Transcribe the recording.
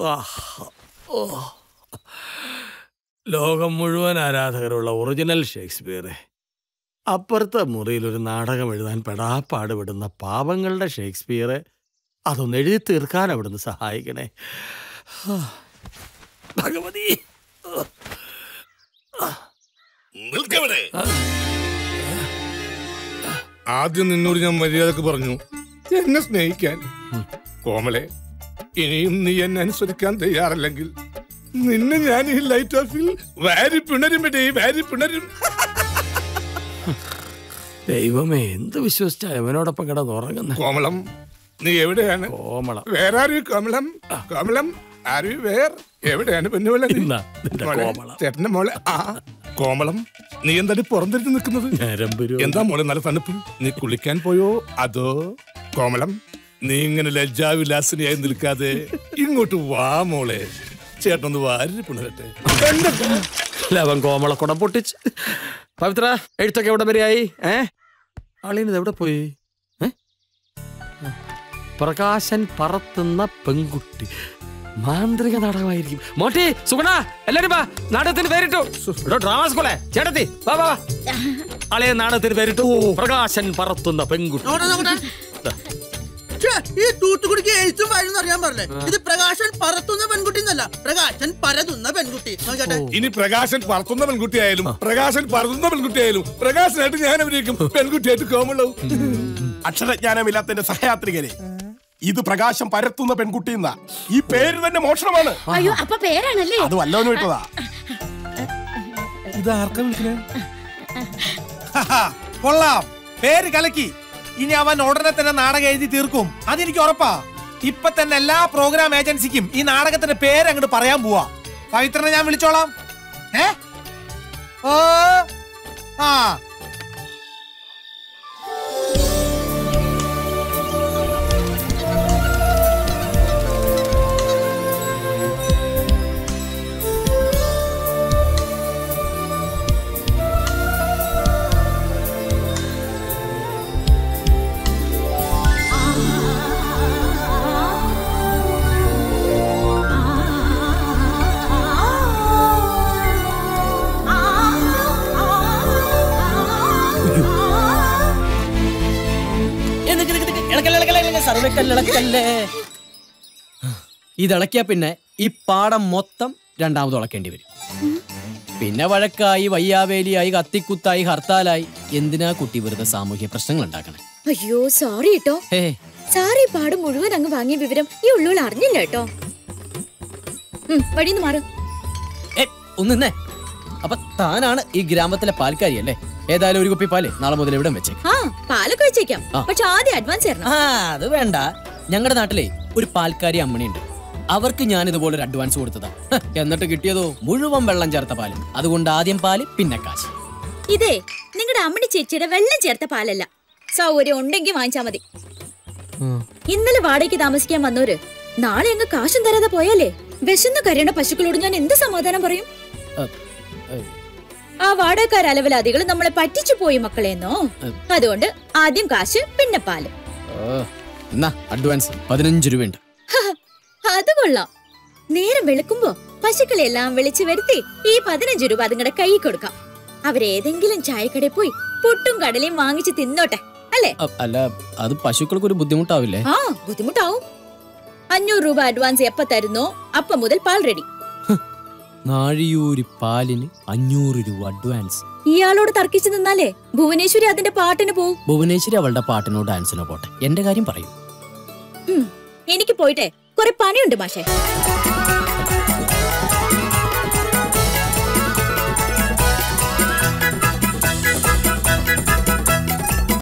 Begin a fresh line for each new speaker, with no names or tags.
ഓ. ലോകം മുഴുവൻ ആരാധകരുള്ള ഒറിജിനൽ ഷേക്സ്പിയറെ അപ്പുറത്തെ മുറിയിൽ ഒരു നാടകം എഴുതാൻ പെടാപ്പാട് വിടുന്ന പാവങ്ങളുടെ ഷേക്സ്പിയറെ അതൊന്ന് എഴുതി തീർക്കാൻ അവിടുന്ന് സഹായിക്കണേ ആ. ഭഗവതി
നിൽക്കവിടെ ആദ്യം നിന്നോട് ഞാൻ മര്യാദക്ക് പറഞ്ഞു എന്നെ സ്നേഹിക്കാൻ കോമളെ ഇനിയും നീ എന്നെ അനുസരിക്കാൻ തയ്യാറല്ലെങ്കിൽ നിന്നെ ഞാൻ ഈ ലൈറ്റ് ഹൗസിൽ വാരി പിണരും ഇടേ വാരി പിണരും
ദൈവമേ എന്ത് വിശ്വസിച്ചാ അവനോടൊപ്പം കിടന്ന് ഉറങ്ങുന്ന
കോമളം നീ എവിടെയാണ്
കോമളം
വേറെ ആര് കോമളം കോമളം ആര് വേർ എവിടെയാണ് പെണ്ണുവെള്ള
ഇന്നാ, നിന്റെ കോമളം.
ചേട്ടന്റെ മോളെ ആ കോമളം നീ എന്താണ് പുറന്തിരുന്ന് നിൽക്കുന്നത്
ഞരമ്പുരു
എന്താ മോളെ നല്ല തണുപ്പ് നീ കുളിക്കാൻ പോയോ അതോ കോമളം നീ ഇങ്ങനെ ലജ്ജാവിലാസിനിയായി നിൽക്കാതെ ഇങ്ങോട്ട് വാ മോളെ ചേട്ടനൊന്ന് വാരി പിണരട്ടെ
ലവൻ കോമളക്കുടം പൊട്ടിച്ച് പവിത്ര എഴുത്തൊക്കെ എവിടെ വരെയായി ഏ ആളിനിത് എവിടെ പോയി ഏ? ആ. പ്രകാശൻ പറത്തുന്ന പെൺകുട്ടി മാന്ത്രിക നാടകമായിരിക്കും മോട്ടി സുഗുണ എല്ലാരും വാ നാടകത്തിന് പേരിട്ടു ഇവിടെ ഡ്രാമ സ്കൂളെ ചേട്ടത്തി വാ വാ വാ ആളെ നാടകത്തിന് പേരിട്ടു പ്രകാശൻ പറത്തുന്ന പെൺകുട്ടി
നോക്കട്ടെ, നോക്കട്ടെ. ഛേ, ഈ തൂത്തുക്കുടിക്ക് എഴുത്തും വായനൊന്നും അറിയാൻ പറഞ്ഞേ ഇത് പ്രകാശൻ പറത്തുന്ന പെൺകുട്ടി എന്നല്ല പ്രകാശൻ പരതുന്ന പെൺകുട്ടി നോക്കട്ടെ
ഇനി പ്രകാശൻ പറത്തുന്ന പെൺകുട്ടിയായാലും പ്രകാശൻ പറത്തുന്ന പെൺകുട്ടിയായാലും പ്രകാശനായിട്ട് ഞാൻ അഭിനയിക്കും പെൺകുട്ടിയായിട്ട് കോമളവും
അക്ഷരജ്ഞാനമില്ലാത്തതിന്റെ സഹയാത്രികരെ ഇത് പ്രകാശം പരത്തുന്ന പെൺകുട്ടി എന്നാ ഈ പേര് തന്നെ മോഷണമാണ്
അയ്യോ അപ്പൊ പേരാണല്ലേ
അത് വല്ലവനും ഇട്ടതാ
ഇത് ആർക്കാ വിളിക്കണേ
കൊള്ളാം പേര് കലക്കി ഇനി അവൻ ഉടനെ തന്നെ നാടകം എഴുതി തീർക്കും അതെനിക്ക് ഉറപ്പാ ഇപ്പൊ തന്നെ എല്ലാ പ്രോഗ്രാം ഏജൻസിക്കും ഈ നാടകത്തിന്റെ പേര് അങ്ങോട്ട് പറയാൻ പോവാ പവിത്രനെ ഞാൻ വിളിച്ചോളാം ഏ ഓ ആ
ഇതിളക്കിയ പിന്നെ ഈ പാടം മൊത്തം രണ്ടാമത് ഉളക്കേണ്ടി വരും പിന്നെ വഴക്കായി വയ്യാവേലിയായി കത്തിക്കുത്തായി ഹർത്താലായി എന്തിനാ കുട്ടി വെറുതെ സാമൂഹ്യ പ്രശ്നങ്ങൾ ഉണ്ടാക്കണേ
അയ്യോ സോറി കേട്ടോ
ഹേ
സാറി പാട് മുഴുവൻ അങ്ങ് വാങ്ങിയ വിവരം ഈ ഉള്ളുകൾ അറിഞ്ഞില്ല കേട്ടോ ഉം, വഴിന്ന് മാറും
ഏ ഒന്ന് നിന്നേ അപ്പൊ താനാണ് ഈ ഗ്രാമത്തിലെ പാൽക്കാരി അല്ലേ ഏതായാലും ഒരു കുപ്പി പാല് നാളെ മുതൽ ഇവിടെ വെച്ചേക്ക്
ആ പാലൊക്കെ വെച്ചേക്കാം
ആ.
പക്ഷെ ആദ്യം അഡ്വാൻസ് തരണം
ആ അത് വേണ്ട ഞങ്ങളുടെ നാട്ടിലെ ഒരു പാൽക്കാരി അമ്മണിയുണ്ട് അവർക്ക് ഞാൻ ഇതുപോലെ ഒരു അഡ്വാൻസ് കൊടുത്തതാ ഹ്, എന്നിട്ട് കിട്ടിയതോ മുഴുവൻ വെള്ളം ചേർത്ത പാല് അതുകൊണ്ട് ആദ്യം പാല് പിന്നെ കാശ്
ഇതേ നിങ്ങളുടെ അമ്മണി ചേച്ചിയുടെ വെള്ളം ചേർത്ത പാലല്ല സൗകര്യം ഉണ്ടെങ്കിൽ വാങ്ങിച്ചാ മതി ഇന്നലെ വാടകയ്ക്ക് താമസിക്കാൻ വന്നോര് നാളെ അങ്ങ് കാശും തരാതെ പോയാലേ വിശന്ന് കരയേണ്ട പശുക്കളോട് ഞാൻ എന്ത് സമാധാനം പറയും
അ, ഏ,
ആ വാടകക്കാർ അലവലാദികൾ നമ്മളെ പറ്റിച്ചു പോയി മക്കളെന്നോ അതുകൊണ്ട് ആദ്യം കാശ് പിന്നെ പാല്
ഓ, എന്നാ അഡ്വാൻസ് പതിനഞ്ച് രൂപയുണ്ട്
ഹഹ, അത് കൊള്ളാം നേരം വെളുക്കുമ്പോ പശുക്കളെ എല്ലാം വിളിച്ചു വരുത്തി ഈ പതിനഞ്ച് രൂപ അതുങ്ങളുടെ കൈ കൊടുക്കാം അവരേതെങ്കിലും ചായക്കടയിൽ പോയി പുട്ടും കടലയും വാങ്ങിച്ച് തിന്നോട്ടെ അല്ലേ
അ, അല്ല അത് പശുക്കൾക്ക് ഒരു ബുദ്ധിമുട്ടാവില്ലേ
ആ ബുദ്ധിമുട്ടാവും അഞ്ഞൂറ് രൂപ അഡ്വാൻസ് എപ്പ തരുന്നോ അപ്പൊ മുതൽ പാൽ റെഡി
നാഴിയൂരി പാലിന് അഞ്ഞൂറ് രൂപ അഡ്വാൻസ്
ഇയാളോട് തർക്കിച്ചു നിന്നാലേ ഭുവനേശ്വരി അതിന്റെ പാട്ടിന് പോവും
ഭുവനേശ്വരി അവളുടെ പാട്ടിനോ ഡാൻസിനോ പോട്ടെ എന്റെ കാര്യം പറയൂ
ഉം, എനിക്ക് പോയിട്ടെ കുറെ പണിയുണ്ട് മാഷേ